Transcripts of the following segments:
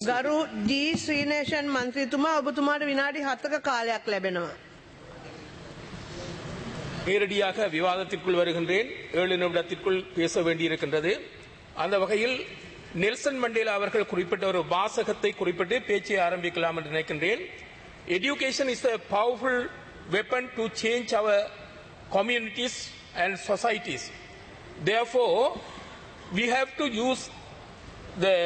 ගරු ජී ශ්‍රීනේෂන් මන්ත්‍රීතුමා ඔබතුමාට විනාඩි හත්තක කාලයක් ලැබෙනවා. நேரடியாக விவாதத்திற்குள் வருகின்றேன் ஏழு நிமிடத்திற்குள் பேச வேண்டியிருக்கின்றது அந்த வகையில் நெல்சன் மண்டேலா அவர்கள் குறிப்பிட்ட ஒரு வாசகத்தை குறிப்பிட்டு பேச்சை ஆரம்பிக்கலாம் என்று நினைக்கின்றேன் education is a powerful weapon to change our communities and societies therefore we have to use the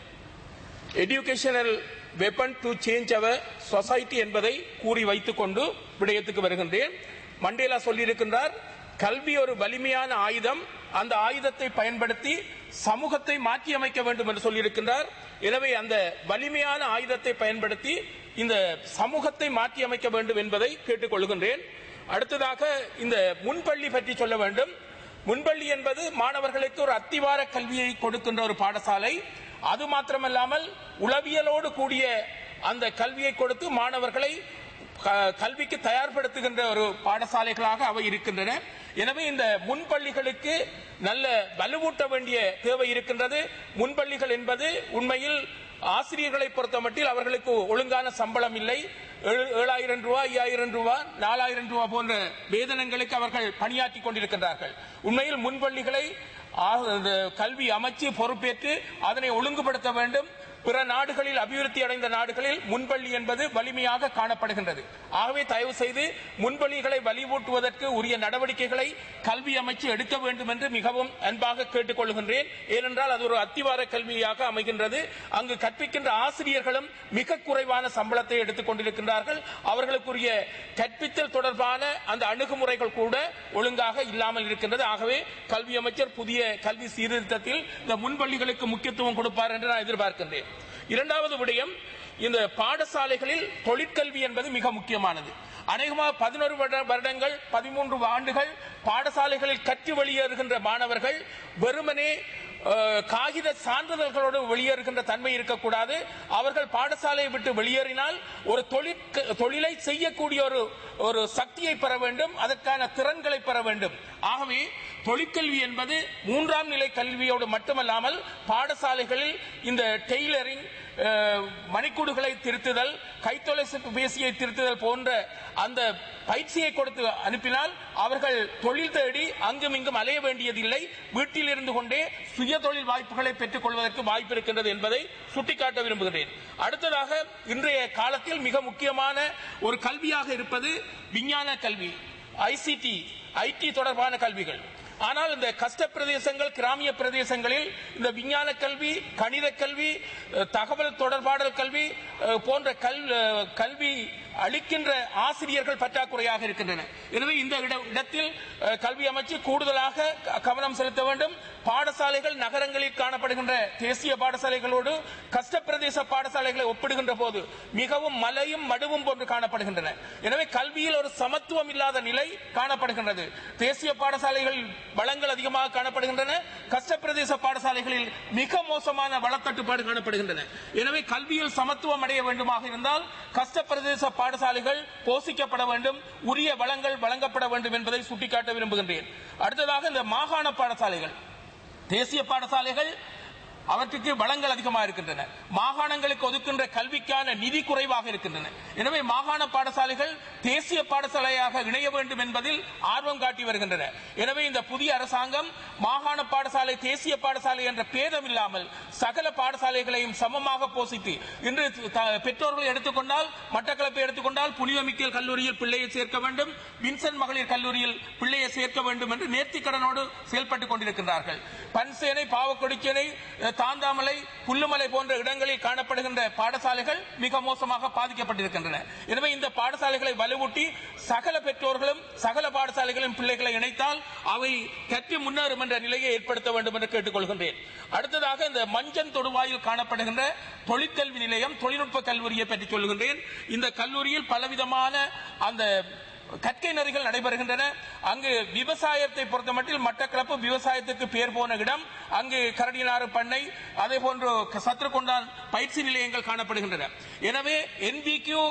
educational weapon to change our society என்பதை கூறி வைத்துக் கொண்டு விடயத்துக்கு வருகின்றேன் மண்டேலா சொல்லியிருக்கின்றார் கல்வி ஒரு வலிமையான ஆயுதம் அந்த ஆயுதத்தை பயன்படுத்தி சமூகத்தை மாற்றியமைக்க வேண்டும் என்று சொல்லியிருக்கின்றார் எனவே அந்த வலிமையான ஆயுதத்தை பயன்படுத்தி இந்த சமூகத்தை மாற்றியமைக்க வேண்டும் என்பதை கேட்டுக்கொள்கின்றேன் அடுத்ததாக இந்த முன்பள்ளி பற்றி சொல்ல வேண்டும் முன்பள்ளி என்பது மாணவர்களுக்கு ஒரு அத்திவார கல்வியை கொடுக்கின்ற ஒரு பாடசாலை அது மாத்திரமல்லாமல் உளவியலோடு கூடிய அந்த கல்வியை கொடுத்து மாணவர்களை க- கல்விக்கு தயார்படுத்துகின்ற ஒரு பாடசாலைகளாக அவை இருக்கின்றன எனவே இந்த முன்பள்ளிகளுக்கு நல்ல வலுவூட்ட வேண்டிய தேவை இருக்கின்றது முன்பள்ளிகள் என்பது உண்மையில் ஆசிரியர்களை பொறுத்தமட்டில் அவர்களுக்கு ஒழுங்கான சம்பளம் இல்லை ஏழு- ஏழாயிரம் ரூபாய் ஐயாயிரம் ரூபாய் நாலாயிரம் ரூபாய் போன்ற வேதனங்களுக்கு அவர்கள் பணியாற்றி கொண்டிருக்கின்றார்கள் உண்மையில் முன்பள்ளிகளை ஆ- இந்த கல்வி அமைச்சு பொறுப்பேற்று அதனை ஒழுங்குபடுத்த வேண்டும் பிற நாடுகளில் அபிவிருத்தி அடைந்த நாடுகளில் முன்பள்ளி என்பது வலிமையாக காணப்படுகின்றது ஆகவே தயவு செய்து முன்பள்ளிகளை வலிவூட்டுவதற்கு உரிய நடவடிக்கைகளை கல்வி அமைச்சு எடுக்க வேண்டும் என்று மிகவும் அன்பாக கேட்டுக்கொள்கின்றேன் ஏனென்றால் அது ஒரு அத்திவார கல்வியாக அமைகின்றது அங்கு கற்பிக்கின்ற ஆசிரியர்களும் மிக குறைவான சம்பளத்தை எடுத்துக் கொண்டிருக்கின்றார்கள் அவர்களுக்குரிய கற்பித்தல் தொடர்பான அந்த அணுகுமுறைகள் கூட ஒழுங்காக இல்லாமல் இருக்கின்றது ஆகவே கல்வி அமைச்சர் புதிய கல்வி சீர்திருத்தத்தில் இந்த முன்பள்ளிகளுக்கு முக்கியத்துவம் கொடுப்பார் என்று நான் எதிர்பார்க்கின்றேன் இரண்டாவது விடயம் இந்த பாடசாலைகளில் தொழிற்கல்வி என்பது மிக முக்கியமானது அநேகமாக பதினோரு வருடங்கள் பதிமூன்று ஆண்டுகள் பாடசாலைகளில் கற்று வெளியேறுகின்ற மாணவர்கள் வெறுமனே அஹ், காகித சான்றிதழ்களோடு வெளியேறுகின்ற தன்மை இருக்கக்கூடாது அவர்கள் பாடசாலையை விட்டு வெளியேறினால் ஒரு தொழிற் தொழிலை செய்யக்கூடிய ஒரு ஒரு சக்தியை பெற வேண்டும் அதற்கான திறன்களை பெற வேண்டும் ஆகவே தொழிற்கல்வி என்பது மூன்றாம் நிலை கல்வியோடு மட்டுமல்லாமல் பாடசாலைகளில் இந்த டெய்லரிங் அஹ், மணிக்கூடுகளை திருத்துதல் கைத்தொலைப்பு பேசியை திருத்துதல் போன்ற அந்த பயிற்சியை கொடுத்து அனுப்பினால் அவர்கள் தொழில் தேடி அங்கும் இங்கும் அலைய வேண்டியதில்லை வீட்டில் இருந்து கொண்டே சுய தொழில் வாய்ப்புகளை பெற்றுக் கொள்வதற்கு வாய்ப்பு இருக்கின்றது என்பதை சுட்டிக்காட்ட விரும்புகிறேன் அடுத்ததாக இன்றைய காலத்தில் மிக முக்கியமான ஒரு கல்வியாக இருப்பது விஞ்ஞான கல்வி ஐசிடி ஐடி தொடர்பான கல்விகள் ஆனால் இந்த கஷ்ட பிரதேசங்கள் கிராமிய பிரதேசங்களில் இந்த விஞ்ஞான கல்வி கணித கல்வி அஹ், தகவல் தொடர்பாடல் கல்வி அஹ், போன்ற கல் அஹ், கல்வி அளிக்கின்ற ஆசிரியர்கள் பற்றாக்குறையாக இருக்கின்றன எனவே இந்த இட- இடத்தில் அஹ், கல்வி அமைச்சு கூடுதலாக க- கவனம் செலுத்த வேண்டும் பாடசாலைகள் நகரங்களில் காணப்படுகின்ற தேசிய பாடசாலைகளோடு கஷ்ட பிரதேச பாடசாலைகளை ஒப்பிடுகின்ற போது மிகவும் மலையும் மடுவும் போன்று காணப்படுகின்றன எனவே கல்வியில் ஒரு சமத்துவம் இல்லாத நிலை காணப்படுகின்றது தேசிய பாடசாலைகளில் வளங்கள் அதிகமாக காணப்படுகின்றன கஷ்ட பிரதேச பாடசாலைகளில் மிக மோசமான வளத்தட்டுப்பாடு காணப்படுகின்றன எனவே கல்வியில் சமத்துவம் அடைய வேண்டுமாக இருந்தால் கஷ்ட பிரதேச பாடசாலைகள் போஷிக்கப்பட வேண்டும் உரிய வளங்கள் வழங்கப்பட வேண்டும் என்பதை சுட்டிக்காட்ட விரும்புகின்றேன் அடுத்ததாக இந்த மாகாண பாடசாலைகள் தேசிய பாடசாலைகள் அவற்றுக்கு வளங்கள் அதிகமாக இருக்கின்றன மாகாணங்களுக்கு ஒதுக்கின்ற கல்விக்கான நிதி குறைவாக இருக்கின்றன எனவே மாகாண பாடசாலைகள் தேசிய பாடசாலையாக இணைய வேண்டும் என்பதில் ஆர்வம் காட்டி வருகின்றன எனவே இந்த புதிய அரசாங்கம் மாகாண பாடசாலை தேசிய பாடசாலை என்ற பேதம் இல்லாமல் சகல பாடசாலைகளையும் சமமாக போஷித்து இன்று த- பெற்றோர்கள் எடுத்துக்கொண்டால் மட்டக்களப்பை எடுத்துக்கொண்டால் புனிதமிக்கல் கல்லூரியில் பிள்ளையை சேர்க்க வேண்டும் வின்சென்ட் மகளிர் கல்லூரியில் பிள்ளையை சேர்க்க வேண்டும் என்று நேர்த்திக்கடனோடு செயல்பட்டுக் கொண்டிருக்கின்றார்கள் பன்சேனை பாவக்கொடிச்சேனை அஹ், தாந்தாமலை புல்லுமலை போன்ற இடங்களில் காணப்படுகின்ற பாடசாலைகள் மிக மோசமாக பாதிக்கப்பட்டிருக்கின்றன எனவே இந்த பாடசாலைகளை வலுவூட்டி சகல பெற்றோர்களும் சகல பாடசாலைகளின் பிள்ளைகளை இணைத்தால் அவை கற்று முன்னேறும் என்ற நிலையை ஏற்படுத்த வேண்டும் என்று கேட்டுக்கொள்கின்றேன் அடுத்ததாக இந்த மஞ்சன் தொடுவாயில் காணப்படுகின்ற தொழிற்கல்வி நிலையம் தொழில்நுட்ப கல்லூரியை பற்றி சொல்கின்றேன் இந்த கல்லூரியில் பலவிதமான அந்த கற்கை நெறிகள் நடைபெறுகின்றன அங்கு விவசாயத்தை பொறுத்தமட்டில் மட்டக்களப்பு விவசாயத்துக்கு பேர் போன இடம் அங்கு கரடினாறு பண்ணை அதே போன்று சத்ருகொண்டான் பயிற்சி நிலையங்கள் காணப்படுகின்றன எனவே என்பிக்யூ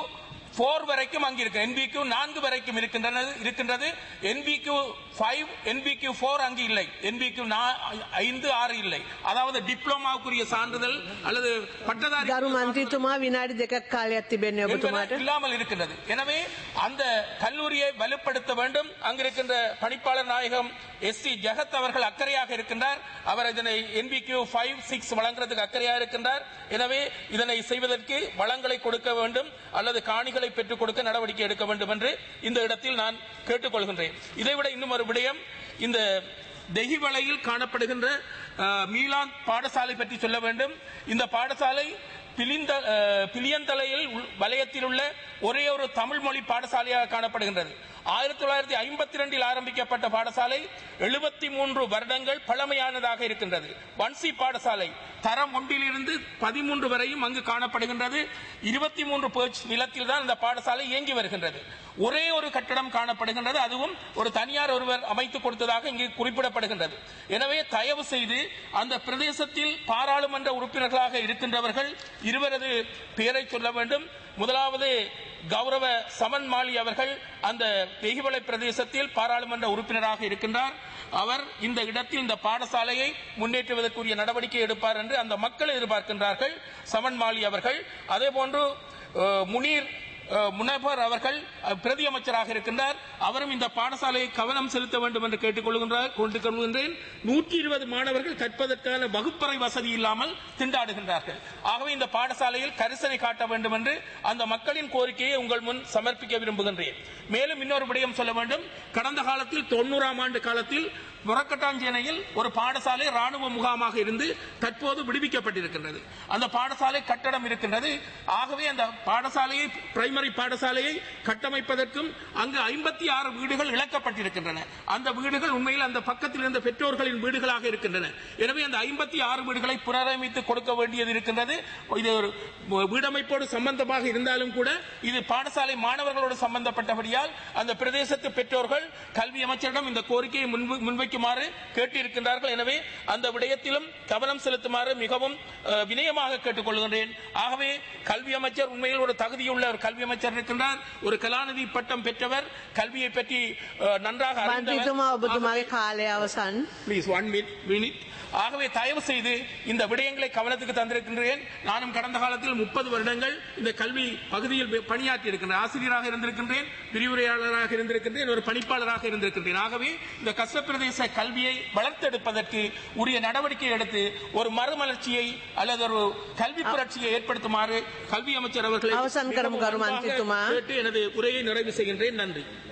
போர் வரைக்கும் அங்கு இருக்கு என்பிக்கு நான்கு வரைக்கும் இருக்கின்றன இருக்கின்றது என்பிக்கு ஃபைவ் என்பிக்கு போர் அங்கு இல்லை என்பிக்கு ஐந்து ஆறு இல்லை அதாவது டிப்ளமாவுக்குரிய சான்றிதழ் அல்லது பட்டதாரி ගරු මන්ත්‍රීතුමා විනාඩි දෙකක් කාලයක් තිබෙන්නේ என்பன ඔබතුමාට. இல்லாமல் இருக்கின்றது எனவே அந்த கல்லூரியை வலுப்படுத்த வேண்டும் அங்கிருக்கின்ற பணிப்பாளர் நாயகம் எஸ் சி ஜெகத் அவர்கள் அக்கறையாக இருக்கின்றார் அவர் இதனை என்பிக்யூ ஃபைவ் சிக்ஸ் வழங்குறதுக்கு அக்கறையாக இருக்கின்றார் எனவே இதனை செய்வதற்கு வளங்களை கொடுக்க வேண்டும் அல்லது காணிகளை பெற்றுக் கொடுக்க நடவடிக்கை எடுக்க வேண்டும் என்று இந்த இடத்தில் நான் கேட்டுக்கொள்கின்றேன் இதைவிட இன்னும் ஒரு விடயம் இந்த தெஹிவளையில் காணப்படுகின்ற அஹ், மீலான் பாடசாலை பற்றி சொல்ல வேண்டும் இந்த பாடசாலை பிலிந்த அஹ், பிலியந்தலையில் உள்- வலயத்தில் உள்ள ஒரே ஒரு தமிழ் மொழி பாடசாலையாக காணப்படுகின்றது ஆயிரத்தி தொள்ளாயிரத்தி ஐம்பத்தி ரெண்டில் ஆரம்பிக்கப்பட்ட பாடசாலை எழுபத்தி மூன்று வருடங்கள் பழமையானதாக இருக்கின்றது வன்சி பாடசாலை தரம் ஒன்றிலிருந்து பதிமூன்று வரையும் அங்கு காணப்படுகின்றது இருபத்தி மூன்று பேர்ச் நிலத்தில் தான் இந்த பாடசாலை இயங்கி வருகின்றது ஒரே ஒரு கட்டடம் காணப்படுகின்றது அதுவும் ஒரு தனியார் ஒருவர் அமைத்துக் கொடுத்ததாக இங்கு குறிப்பிடப்படுகின்றது எனவே தயவு செய்து அந்த பிரதேசத்தில் பாராளுமன்ற உறுப்பினர்களாக இருக்கின்றவர்கள் இருவரது பெயரை சொல்ல வேண்டும் முதலாவது கௌரவ சமன் மாலி அவர்கள் அந்த வெகுவலை பிரதேசத்தில் பாராளுமன்ற உறுப்பினராக இருக்கின்றார் அவர் இந்த இடத்தில் இந்த பாடசாலையை முன்னேற்றுவதற்குரிய நடவடிக்கை எடுப்பார் என்று அந்த மக்கள் எதிர்பார்க்கின்றார்கள் சமன் மாலி அவர்கள் அதே போன்று அஹ், முனீர் அஹ், முனவர் அவர்கள் அஹ், பிரதி அமைச்சராக இருக்கின்றார் அவரும் இந்த பாடசாலையை கவனம் செலுத்த வேண்டும் என்று கேட்டுக்கொள்கின்றார் கொண்டுகொள்கின்றேன் நூற்றி இருபது மாணவர்கள் கற்பதற்கான வகுப்பறை வசதி இல்லாமல் திண்டாடுகின்றார்கள் ஆகவே இந்த பாடசாலையில் கரிசனை காட்ட வேண்டும் என்று அந்த மக்களின் கோரிக்கையை உங்கள் முன் சமர்ப்பிக்க விரும்புகின்றேன் மேலும் இன்னொரு விடயம் சொல்ல வேண்டும் கடந்த காலத்தில் தொண்ணூறாம் ஆண்டு காலத்தில் புறக்கட்டாஞ்சேனையில் ஒரு பாடசாலை ராணுவ முகாமாக இருந்து தற்போது விடுவிக்கப்பட்டிருக்கின்றது அந்த பாடசாலை கட்டடம் இருக்கின்றது ஆகவே அந்த பாடசாலையை பிரைமரி பாடசாலையை கட்டமைப்பதற்கும் அங்கு ஐம்பத்தி ஆறு வீடுகள் இழக்கப்பட்டிருக்கின்றன அந்த வீடுகள் உண்மையில் அந்த பக்கத்தில் இருந்த பெற்றோர்களின் வீடுகளாக இருக்கின்றன எனவே அந்த ஐம்பத்தி ஆறு வீடுகளை புனரமைத்து கொடுக்க வேண்டியது இருக்கின்றது இது ஒரு வீடமைப்போடு சம்பந்தமாக இருந்தாலும் கூட இது பாடசாலை மாணவர்களோடு சம்பந்தப்பட்டபடியால் அந்த பிரதேசத்து பெற்றோர்கள் கல்வி அமைச்சரிடம் இந்த கோரிக்கையை முன்வை- முன்வைக்குமாறு கேட்டிருக்கின்றார்கள் எனவே அந்த விடயத்திலும் கவனம் செலுத்துமாறு மிகவும் அஹ், வினயமாக கேட்டுக்கொள்கின்றேன் ஆகவே கல்வி அமைச்சர் உண்மையில் ஒரு தகுதியுள்ள ஒரு கல்வி அமைச்சர் இருக்கின்றார் ஒரு கலாநிதி பட்டம் பெற்றவர் கல்வியை பற்றி அஹ், நன்றாக அறிந்தவர். මන්ත්‍රීතුමා ඔබතුමාගේ කාලය අවසන්. ப்ளீஸ் ஒன் மினிட் ஆகவே தயவு செய்து இந்த விடயங்களை கவனத்துக்கு தந்திருக்கின்றேன் நானும் கடந்த காலத்தில் முப்பது வருடங்கள் இந்த கல்வி பகுதியில் பணியாற்றி இருக்கின்றேன் ஆசிரியராக இருந்திருக்கின்றேன் விரிவுரையாளராக இருந்திருக்கின்றேன் ஒரு பணிப்பாளராக இருந்திருக்கின்றேன் ஆகவே இந்த கஷ்டப்பிரதேச கல்வியை வளர்த்தெடுப்பதற்கு உரிய நடவடிக்கை எடுத்து ஒரு மறுமலர்ச்சியை அல்லது ஒரு கல்வி புரட்சியை ஏற்படுத்துமாறு கல்வி அமைச்சர் அவர்களை அவசான் கரும் மிகவும் கரும் அன்பாக அன்பித்துமா. கேட்டு எனது உரையை நிறைவு செய்கின்றேன் நன்றி